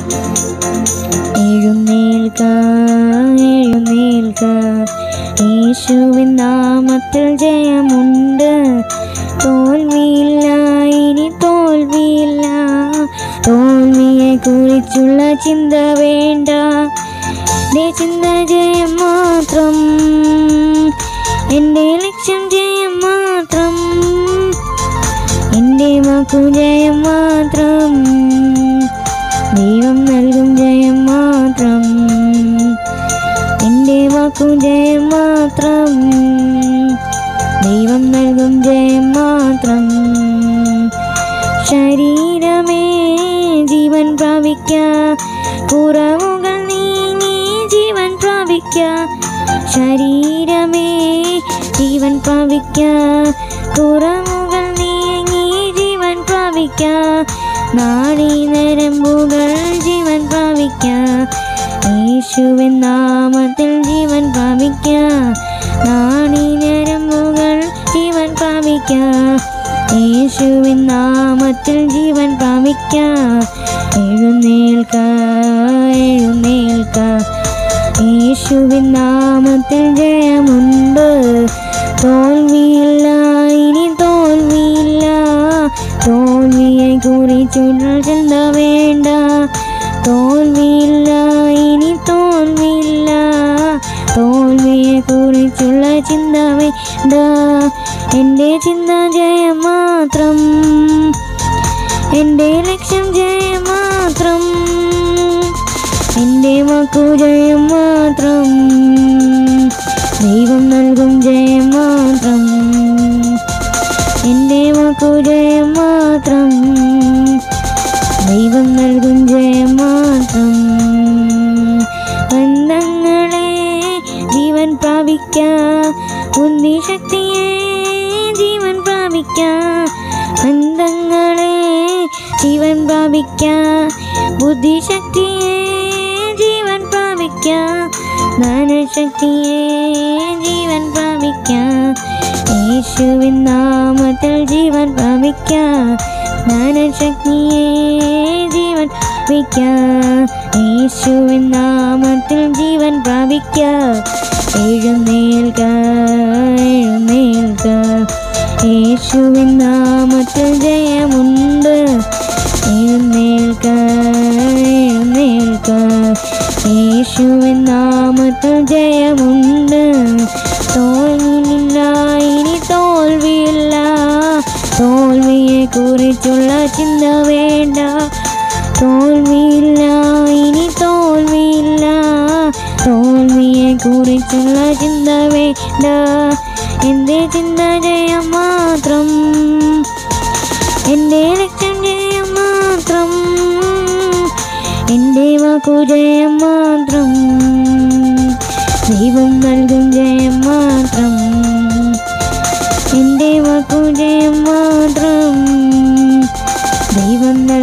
എഴുന്നേൽക്ക എഴുന്നേൽക്ക യേശുവിൻ നാമത്തിൽ ജയമുണ്ട് തോൽവിയില്ല ഇനി തോൽവിയില്ല തോൽവിയെ കുറിച്ചുള്ള ചിന്ത വേണ്ട എൻ്റെ ചിന്ത ജയം മാത്രം എൻ്റെ ലക്ഷ്യം ജയം മാത്രം എൻ്റെ വാക്കു ജയം മാത്രം ദൈവം നൽകും ജയം മാത്രം എൻ്റെ വാക്കു ജയം മാത്രം ദൈവം നൽകും ജയം മാത്രം ശരീരമേ ജീവൻ പ്രാപിക്ക കുറവുകൾ നീങ്ങി ജീവൻ പ്രാപിക്ക ശരീരമേ ജീവൻ പ്രാപിക്ക കുറവുകൾ നീങ്ങി ജീവൻ പ്രാപിക്ക നാളീ നരമ്പുകൾ ജീവൻ പ്രാപിക്ക യേശുവിൻ നാമത്തിൽ ജീവൻ പ്രാപിക്ക നാളീ നരമ്പുകൾ ജീവൻ പ്രാപിക്ക യേശുവിൻ നാമത്തിൽ ജീവൻ പ്രാപിക്ക എഴുന്നേൽക്ക എഴുന്നേൽക്ക യേശുവിൻ നാമത്തിൽ ജയമുണ്ട് തോൽവിയില്ല ഇനി തോൽവിയില്ല തോൽവിയെ കുറിച്ചുള്ള ചിന്ത വേണ്ട തോൽവിയില്ല ഇനി തോൽവിയില്ല തോൽവിയെ കുറിച്ചുള്ള ചിന്ത വേണ്ട എൻ്റെ ചിന്ത ജയം മാത്രം എൻ്റെ ലക്ഷ്യം ജയം മാത്രം എൻ്റെ വാക്കു ജയം മാത്രം ദൈവം നൽകും ജയം മാത്രം എൻ്റെ വാക്കു ജയം മാത്രം ദൈവം നൽകും ജയം മാത്രം ബന്ധങ്ങളെ ജീവൻ പ്രാപിക്ക ബുദ്ധിശക്തിയെ ജീവൻ പ്രാപിക്ക ബന്ധങ്ങളെ ജീവൻ പ്രാപിക്ക ബുദ്ധിശക്തിയെ ജീവൻ പ്രാപിക്ക ജ്ഞാനശക്തിയെ ജീവൻ പ്രാപിക്ക യേശുവിൻ നാമത്തിൽ ജീവൻ പ്രാപിക്ക ജ്ഞാനശക്തിയെ ജീവൻ പ്രാപിക്ക യേശുവിൻ നാമത്തിൽ ജീവൻ പ്രാപിക്ക എഴുന്നേൽക്ക എഴുന്നേൽക്ക യേശുവിൻ നാമത്തിൽ ജയമുണ്ട് എഴുന്നേൽക്ക എഴുന്നേൽക്ക യേശുവിൻ നാമത്തിൽ ജയമുണ്ട് തോൽവിയില്ല ഇനി തോൽവിയില്ല തോൽവിയെ കുറിച്ചുള്ള ചിന്ത വേണ്ട തോൽവിയില്ല ഇനി തോൽവിയില്ല തോൽവിയെ കുറിച്ചുള്ള ചിന്ത വേണ്ട എൻ്റെ ചിന്ത ജയം മാത്രം എൻ്റെ ലക്ഷ്യം ജയം മാത്രം എൻ്റെ വാക്കു ജയം മാത്രം ദൈവം നൽകും ജയം മാത്രം എൻ്റെ വാക്കു ജയം മാത്രം ദൈവം നൽകും